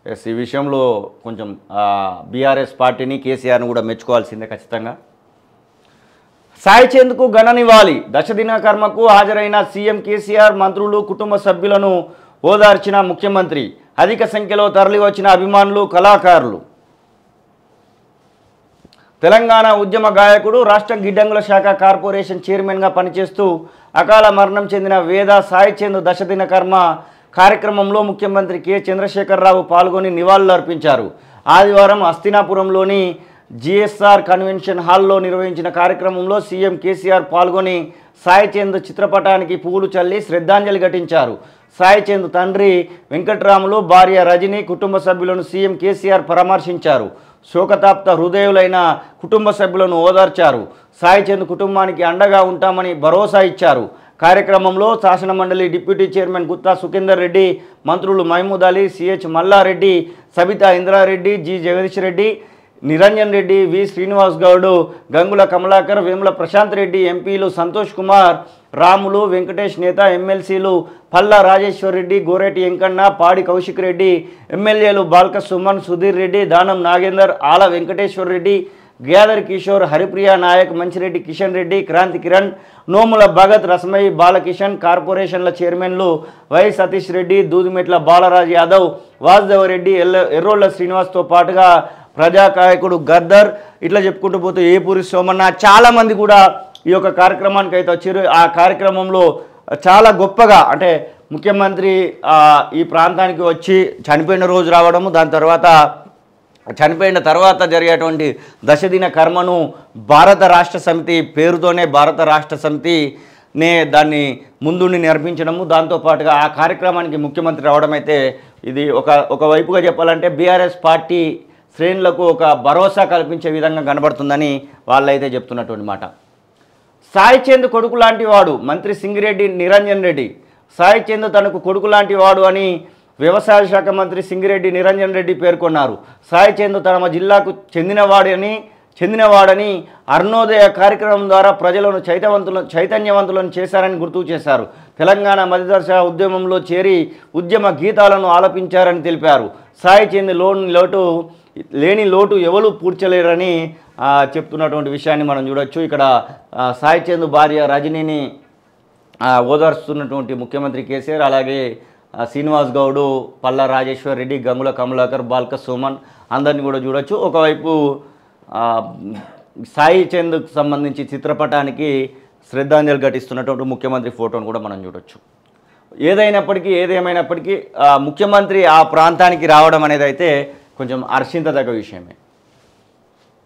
yes ఈ విషయంలో కొంచెం బీఆర్ఎస్ పార్టీని కేసీఆర్ని కూడా మెచ్చుకోవాల్సిందే ఖచ్చితంగా సాయి చంద్కు ఘననివ్వాలి దశదిన కర్మకు హాజరైన సీఎం కేసీఆర్ మంత్రులు కుటుంబ సభ్యులను ఓదార్చిన ముఖ్యమంత్రి అధిక సంఖ్యలో తరలివచ్చిన అభిమానులు కళాకారులు తెలంగాణ ఉద్యమ గాయకుడు రాష్ట్ర గిడ్డంగుల శాఖ కార్పొరేషన్ చైర్మన్గా పనిచేస్తూ అకాల మరణం చెందిన వేద సాయి చంద్ దశదిన కర్మ కార్యక్రమంలో ముఖ్యమంత్రి కె చంద్రశేఖరరావు పాల్గొని నివాళులు అర్పించారు ఆదివారం హస్తినాపురంలోని జిఎస్ఆర్ కన్వెన్షన్ హాల్లో నిర్వహించిన కార్యక్రమంలో సీఎం కేసీఆర్ పాల్గొని సాయి చంద్ చిత్రపటానికి పువ్వులు చల్లి శ్రద్ధాంజలి ఘటించారు సాయి చంద్ తండ్రి వెంకట్రాములు భార్య రజని కుటుంబ సభ్యులను సీఎం కేసీఆర్ పరామర్శించారు శోకతాప్త హృదయులైన కుటుంబ సభ్యులను ఓదార్చారు సాయి చంద్ కుటుంబానికి అండగా ఉంటామని భరోసా ఇచ్చారు కార్యక్రమంలో శాసనమండలి డిప్యూటీ చైర్మన్ గుత్తా సుఖేందర్ రెడ్డి మంత్రులు Mahmood Ali CH Malla Reddy Sabitha Indra Reddy G Jagadish Reddy Niranjan Reddy V Srinivas Goud Gangula Kamalakar Vemula Prashanth Reddy ఎంపీలు సంతోష్ కుమార్ రాములు వెంకటేష్ నేత ఎమ్మెల్సీలు పల్లా రాజేశ్వర్ రెడ్డి గోరేటి వెంకన్న పాడి కౌశిక్ రెడ్డి ఎమ్మెల్యేలు బాల్క సుమన్ సుధీర్ రెడ్డి దానం నాగేందర్ ఆల వెంకటేశ్వర్ రెడ్డి గ్యాదర్ కిషోర్ హరిప్రియ నాయక్ మంచిరెడ్డి కిషన్ రెడ్డి క్రాంతి కిరణ్ నోముల భగత్ రసమయి బాలకిషన్ కార్పొరేషన్ల చైర్మన్లు వై సతీష్ రెడ్డి దూదిమెట్ల బాలరాజ్ యాదవ్ వాసుదేవ రెడ్డి ఎల్ల ఎర్రోళ్ల శ్రీనివాస్తో పాటుగా ప్రజాకాయకుడు గద్దర్ ఇట్లా చెప్పుకుంటూ పోతే ఏపూరి సోమన్న చాలామంది కూడా ఈ యొక్క కార్యక్రమానికి అయితే వచ్చారు ఆ కార్యక్రమంలో చాలా గొప్పగా అంటే ముఖ్యమంత్రి ఆ, ఈ ప్రాంతానికి వచ్చి చనిపోయిన రోజు రావడము దాని తర్వాత చనిపోయిన తర్వాత జరిగేటువంటి దశదిన కర్మను భారత రాష్ట్ర సమితి పేరుతోనే భారత రాష్ట్ర సమితి నే దాన్ని ముందుండి నిర్మించడము దాంతోపాటుగా ఆ కార్యక్రమానికి ముఖ్యమంత్రి రావడం అయితే ఇది ఒక ఒక వైపుగా చెప్పాలంటే బీఆర్ఎస్ పార్టీ శ్రేణులకు ఒక భరోసా కల్పించే విధంగా కనబడుతుందని వాళ్ళైతే చెప్తున్నటువంటి మాట సాయి చంద్ కొడుకు లాంటి వాడు మంత్రి సింగిరెడ్డి నిరంజన్ రెడ్డి సాయి చంద్ తనకు కొడుకు లాంటి వాడు అని వ్యవసాయ శాఖ మంత్రి సింగిరెడ్డి నిరంజన్ రెడ్డి పేర్కొన్నారు సాయి చంద్ తమ జిల్లాకు చెందినవాడని చెందినవాడని అరుణోదయ కార్యక్రమం ద్వారా ప్రజలను చైతవంతులు చైతన్యవంతులను చేశారని గుర్తు చేశారు తెలంగాణ మధ్యదర్శ ఉద్యమంలో చేరి ఉద్యమ గీతాలను ఆలపించారని తెలిపారు సాయి చంద్ లోన్ లోటు లేని లోటు ఎవరు పూడ్చలేరని ఆ, చెప్తున్నటువంటి విషయాన్ని మనం చూడొచ్చు ఇక్కడ ఆ, సాయి చంద్ భార్య రజనీని ఆ, ఓదార్స్తున్నటువంటి ముఖ్యమంత్రి కేసీఆర్ అలాగే ఆ, శ్రీనివాస్ గౌడు పల్లా రాజేశ్వర్ రెడ్డి గంగుల కమలాకర్ బాల్క సుమన్ అందరిని కూడా చూడొచ్చు ఒకవైపు ఆ, సాయి చంద్కు సంబంధించి చిత్రపటానికి శ్రద్ధాంజలి ఘటిస్తున్నటువంటి ముఖ్యమంత్రి ఫోటోను కూడా మనం చూడొచ్చు ఏదైనప్పటికీ ఏదేమైనప్పటికీ ఆ, ముఖ్యమంత్రి ఆ ప్రాంతానికి రావడం అనేది అయితే కొంచెం హర్షించదగ్గ విషయమే